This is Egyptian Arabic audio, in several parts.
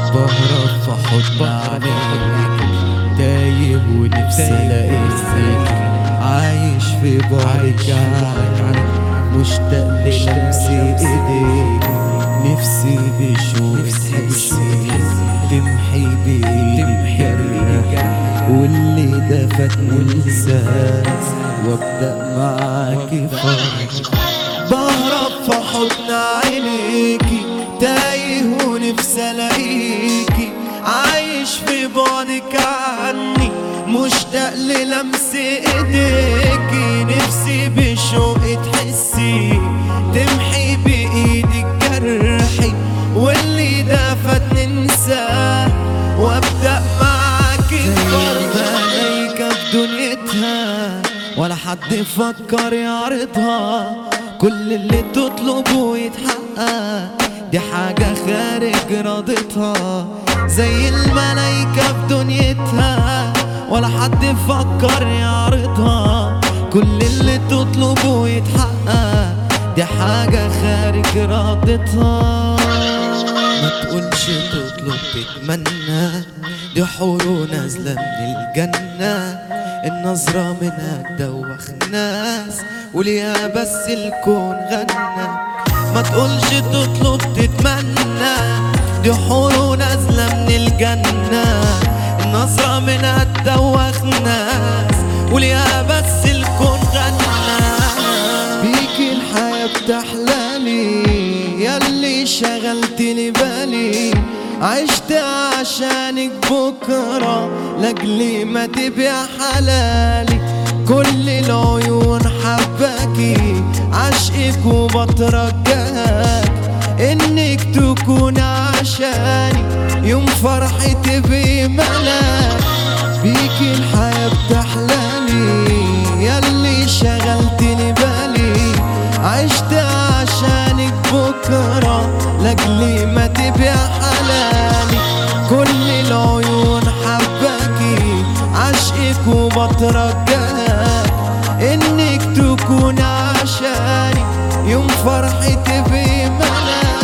بهرب في حضن عليك تايه ونفسي الاقيك عايش في بعدك عنك مشتاق للمس ايديك نفسي بشوق تحسي تمحي بايدك جرح واللي ده فاتني انساه وابدا معاكي فرح بهرب في حضن عينيكي تايه ونفسي الاقيكي عايش في بعدك عني مشتاق للمس ايديكي نفسي بشوق تحسي تمحي بايدك جرحي واللي ده فات ننساه وابدا معاكي فرح ملايكة في دنيتها ولا حد يفكر يعرضها كل اللي تطلبه يتحقق دي حاجة خارج رادتها زي الملايكة في دنيتها ولا حد يفكر يعرضها كل اللي تطلبه يتحقق دي حاجة خارج رادتها ما تقولش تطلب تتمنى دي حور نازلة من الجنة النظرة منها تدوخ ناس وليها بس الكون غنى ما تقولش تطلب تتمنى دي حور نازلة من الجنة النظرة منها تدوخ ناس وليها بس الكون غنى بيكي الحياة بتحلالي ياللي شغلت لي بالي عشت عشانك بكرة لاجلي ما تبيع حلالي كل العيون حباكي عشقك وبترجاك انك تكون عشاني يوم فرحي تبقي ملاك بيكي الحياة بتحلالي ياللي شغلت لي بالي عشت عشانك بكرة لاجلي ما تبيع حلالي كل العيون حباكي عشقك وبترجاك انك تكون عشاني يوم فرحي تبقي ملاك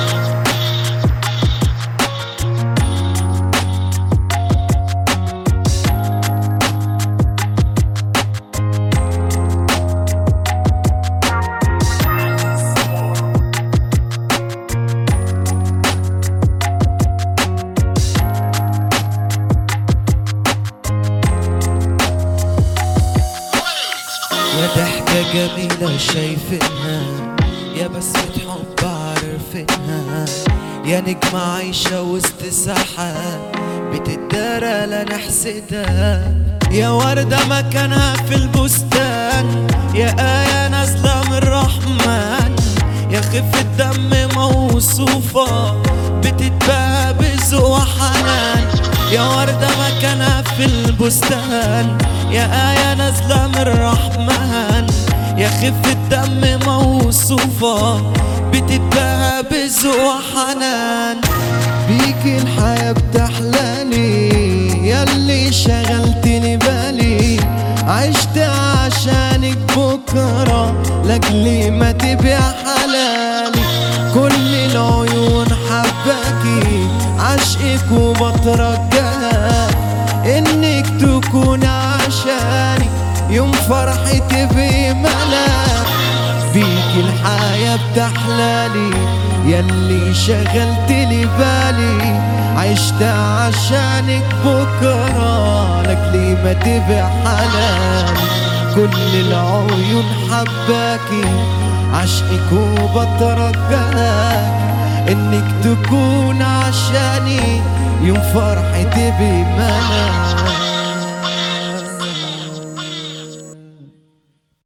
يا ضحكة جميلة شايفينها يا بسمة حب عارفينها يا نجمة عايشة وسط سحاب بتدارى لا نحسدها يا وردة مكانها في البستان يا آية نازلة من الرحمن يا خفة دم موصوفة بتتباهى بذوق وحنان يا وردة مكانها في البستان يا آية نازلة من الرحمن يا خفة دم موصوفة بتتباهى بذوق وحنان بيكي الحياة بتحلالي ياللي شغلت لي بالي عشت عشانك بكرة لاجلي ما تبيع حلالي كل العيون حباكي عشقك وبترجاك انك تكون عشاني يوم فرحي تبقي ملاك بيكي الحياة بتحلالي ياللي شغلت لي بالي عشت عشانك بكرة لاجلي ما تبيع حلالي كل العيون حباكي عشقك وبترجاك انك تكون عشاني يوم فرحي تبقي ملاك